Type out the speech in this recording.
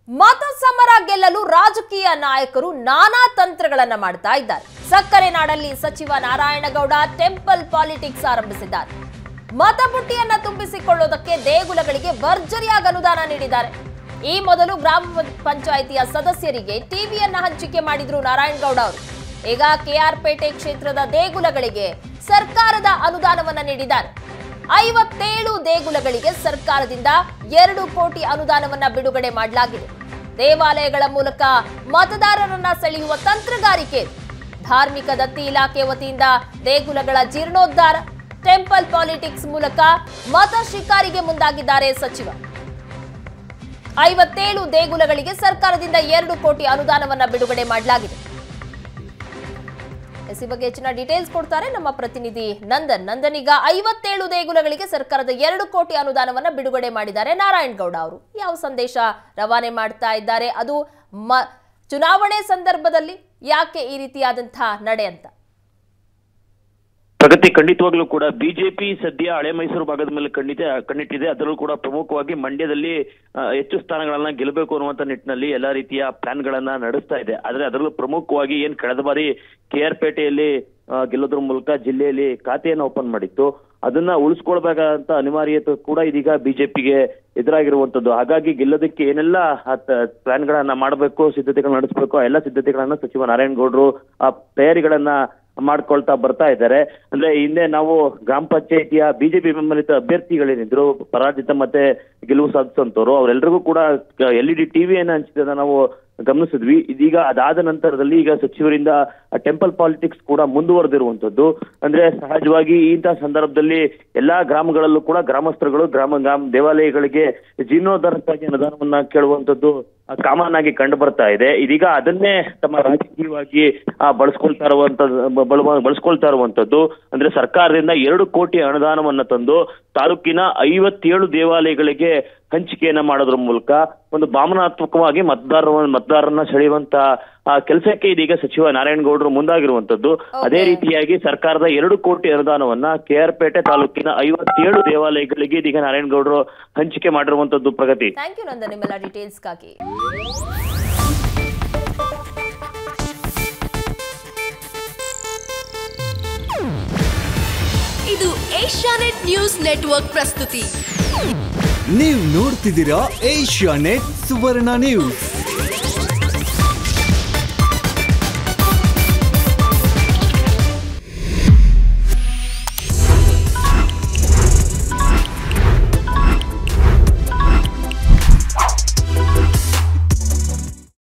ಮತ ಸಮರ ಗೆಲ್ಲಲು ರಾಜಕೀಯ ನಾಯಕರು ನಾನಾ ತಂತ್ರಗಳನ್ನ ಮಾಡ್ತಾ ಇದ್ದಾರೆ ಸಕ್ಕರೆ ನಾಡಲ್ಲಿ ಸಚಿವ ನಾರಾಯಣಗೌಡ ಟೆಂಪಲ್ ಪಾಲಿಟಿಕ್ಸ್ ಆರಂಭಿಸಿದ್ದಾರೆ ಮತಪುಟ್ಟಿಯನ್ನ ತುಂಬಿಸಿಕೊಳ್ಳುವುದಕ್ಕೆ ದೇಗುಲಗಳಿಗೆ ಭರ್ಜರಿಯಾಗಿ ಅನುದಾನ ನೀಡಿದ್ದಾರೆ ಈ ಮೊದಲು ಗ್ರಾಮ ಪಂಚಾಯಿತಿಯ ಸದಸ್ಯರಿಗೆ ಟಿವಿಯನ್ನ ಹಂಚಿಕೆ ಮಾಡಿದ್ರು ನಾರಾಯಣಗೌಡ ಅವರು ಈಗ ಕೆಆರ್ ಪೇಟೆ ಕ್ಷೇತ್ರದ ದೇಗುಲಗಳಿಗೆ ಸರ್ಕಾರದ ಅನುದಾನವನ್ನ ನೀಡಿದ್ದಾರೆ ಐವತ್ತೇಳು ದೇಗುಲಗಳಿಗೆ ಸರ್ಕಾರದಿಂದ ಎರಡು ಕೋಟಿ ಅನುದಾನವನ್ನ ಬಿಡುಗಡೆ ಮಾಡಲಾಗಿದೆ ದೇವಾಲಯಗಳ ಮೂಲಕ ಮತದಾರರನ್ನ ಸೆಳೆಯುವ ತಂತ್ರಗಾರಿಕೆ ಇದು. ಧಾರ್ಮಿಕ ದತ್ತಿ ಇಲಾಖೆ ವತಿಯಿಂದ ದೇಗುಲಗಳ ಜೀರ್ಣೋದ್ಧಾರ ಟೆಂಪಲ್ ಪಾಲಿಟಿಕ್ಸ್ ಮೂಲಕ ಮತ ಶಿಕಾರಿಗೆ ಮುಂದಾಗಿದ್ದಾರೆ ಸಚಿವ ಐವತ್ತೇಳು ದೇಗುಲಗಳಿಗೆ ಸರ್ಕಾರದಿಂದ ಎರಡು ಕೋಟಿ ಅನುದಾನವನ್ನ ಬಿಡುಗಡೆ ಮಾಡಲಾಗಿದೆ ಎಸ್ ಈ ಬಗ್ಗೆ ಹೆಚ್ಚಿನ ಡೀಟೇಲ್ಸ್ ಕೊಡ್ತಾರೆ ನಮ್ಮ ಪ್ರತಿನಿಧಿ ನಂದನ್ ನಂದನ್ ಈಗ ಐವತ್ತೇಳು ದೇಗುಲಗಳಿಗೆ ಸರ್ಕಾರದ ಎರಡು ಕೋಟಿ ಅನುದಾನವನ್ನ ಬಿಡುಗಡೆ ಮಾಡಿದ್ದಾರೆ ನಾರಾಯಣಗೌಡ ಅವರು ಯಾವ ಸಂದೇಶ ರವಾನೆ ಮಾಡ್ತಾ ಇದ್ದಾರೆ ಅದು ಮ ಚುನಾವಣೆ ಸಂದರ್ಭದಲ್ಲಿ ಯಾಕೆ ಈ ರೀತಿಯಾದಂತಹ ನಡೆ ಅಂತ ಪ್ರಗತಿ ಖಂಡಿತವಾಗ್ಲೂ ಕೂಡ ಬಿಜೆಪಿ ಸದ್ಯ ಹಳೆ ಮೈಸೂರು ಭಾಗದ ಮೇಲೆ ಖಂಡಿತ ಕಣ್ಣಿಟ್ಟಿದೆ ಅದರಲ್ಲೂ ಕೂಡ ಪ್ರಮುಖವಾಗಿ ಮಂಡ್ಯದಲ್ಲಿ ಆ, ಹೆಚ್ಚು ಸ್ಥಾನಗಳನ್ನ ಗೆಲ್ಲಬೇಕು ಅನ್ನುವಂತ ನಿಟ್ಟಿನಲ್ಲಿ ಎಲ್ಲಾ ರೀತಿಯ ಪ್ಲಾನ್ ಗಳನ್ನ ನಡೆಸ್ತಾ ಇದೆ ಆದ್ರೆ ಅದರಲ್ಲೂ ಪ್ರಮುಖವಾಗಿ ಏನ್ ಕಳೆದ ಬಾರಿ ಕೆ ಆರ್ ಪೇಟೆಯಲ್ಲಿ ಆ, ಗೆಲ್ಲೋದ್ರ ಮೂಲಕ ಜಿಲ್ಲೆಯಲ್ಲಿ ಖಾತೆಯನ್ನ ಓಪನ್ ಮಾಡಿತ್ತು ಅದನ್ನ ಉಳಿಸ್ಕೊಳ್ಬೇಕಾದಂತ ಅನಿವಾರ್ಯತೆ ಕೂಡ ಇದೀಗ ಬಿಜೆಪಿಗೆ ಎದುರಾಗಿರುವಂತದ್ದು ಹಾಗಾಗಿ ಗೆಲ್ಲೋದಕ್ಕೆ ಏನೆಲ್ಲ ಪ್ಲಾನ್ ಗಳನ್ನ ಮಾಡಬೇಕು ಸಿದ್ಧತೆಗಳನ್ನ ನಡೆಸಬೇಕು ಆ ಎಲ್ಲ ಸಿದ್ಧತೆಗಳನ್ನ ಸಚಿವ ನಾರಾಯಣಗೌಡರು ಆ ತಯಾರಿಗಳನ್ನ ಮಾಡ್ಕೊಳ್ತಾ ಬರ್ತಾ ಇದ್ದಾರೆ ಅಂದ್ರೆ ಹಿಂದೆ ನಾವು ಗ್ರಾಮ ಪಂಚಾಯತಿಯ ಬಿಜೆಪಿ ಬೆಂಬಲಿತ ಅಭ್ಯರ್ಥಿಗಳೇನಿದ್ರು ಪರಾಜಿತ ಮತ್ತೆ ಗೆಲುವು ಸಾಧಿಸಂತವ್ರು ಅವರೆಲ್ಲರಿಗೂ ಕೂಡ ಎಲ್ ಇ ಡಿ ಟಿವಿಯನ್ನ ಹಂಚಿದ್ದನ್ನ ನಾವು ಗಮನಿಸಿದ್ವಿ ಇದೀಗ ಅದಾದ ನಂತರದಲ್ಲಿ ಈಗ ಸಚಿವರಿಂದ ಟೆಂಪಲ್ ಪಾಲಿಟಿಕ್ಸ್ ಕೂಡ ಮುಂದುವರೆದಿರುವಂತದ್ದು ಅಂದ್ರೆ ಸಹಜವಾಗಿ ಇಂತಹ ಸಂದರ್ಭದಲ್ಲಿ ಎಲ್ಲಾ ಗ್ರಾಮಗಳಲ್ಲೂ ಕೂಡ ಗ್ರಾಮಸ್ಥರುಗಳು ಗ್ರಾಮ ಗ್ರಾಮ ದೇವಾಲಯಗಳಿಗೆ ಜೀರ್ಣೋದ್ಧಾರಕ್ಕಾಗಿ ಅನುದಾನವನ್ನ ಕೇಳುವಂತದ್ದು ಕಾಮನ್ ಆಗಿ ಕಂಡು ಬರ್ತಾ ಇದೆ ಇದೀಗ ಅದನ್ನೇ ತಮ್ಮ ರಾಜಕೀಯವಾಗಿ ಆ, ಬಳಸ್ಕೊಳ್ತಾ ಇರುವಂತದ್ದು ಬ- ಬಳ- ಬಳಸ್ಕೊಳ್ತಾ ಇರುವಂತದ್ದು ಅಂದ್ರೆ ಸರ್ಕಾರದಿಂದ ಎರಡು ಕೋಟಿ ಅನುದಾನವನ್ನ ತಂದು ತಾಲೂಕಿನ ಐವತ್ತೇಳು ದೇವಾಲಯಗಳಿಗೆ ಹಂಚಿಕೆಯನ್ನ ಮಾಡೋದ್ರ ಮೂಲಕ ಒಂದು ಭಾವನಾತ್ಮಕವಾಗಿ ಮತದಾರ ಮತದಾರರನ್ನ ಸೆಳೆಯುವಂತ ಆ ಕೆಲಸಕ್ಕೆ ಇದೀಗ ಸಚಿವ ನಾರಾಯಣಗೌಡರು ಮುಂದಾಗಿರುವಂತದ್ದು ಅದೇ ರೀತಿಯಾಗಿ ಸರ್ಕಾರದ ಎರಡು ಕೋಟಿ ಅನುದಾನವನ್ನ ಕೆ ಆರ್ ಪೇಟೆ ತಾಲೂಕಿನ ಐವತ್ತೇಳು ದೇವಾಲಯಗಳಿಗೆ ಇದೀಗ ನಾರಾಯಣಗೌಡರು ಹಂಚಿಕೆ ಮಾಡಿರುವಂತದ್ದು ಪ್ರಗತಿ ಥ್ಯಾಂಕ್ ಯು ನಂದನ್ ನಿಮ್ಮೆಲ್ಲ ಡೀಟೇಲ್ಸ್ಗಾಗಿ ಇದು ಏಷ್ಯಾನೆಟ್ ನ್ಯೂಸ್ ನೆಟ್ವರ್ಕ್ ಪ್ರಸ್ತುತಿ ನೀವು ನೋಡ್ತಿದ್ದೀರಾ ಏಷ್ಯಾ ನೆಟ್ ಸುವರ್ಣ ನ್ಯೂಸ್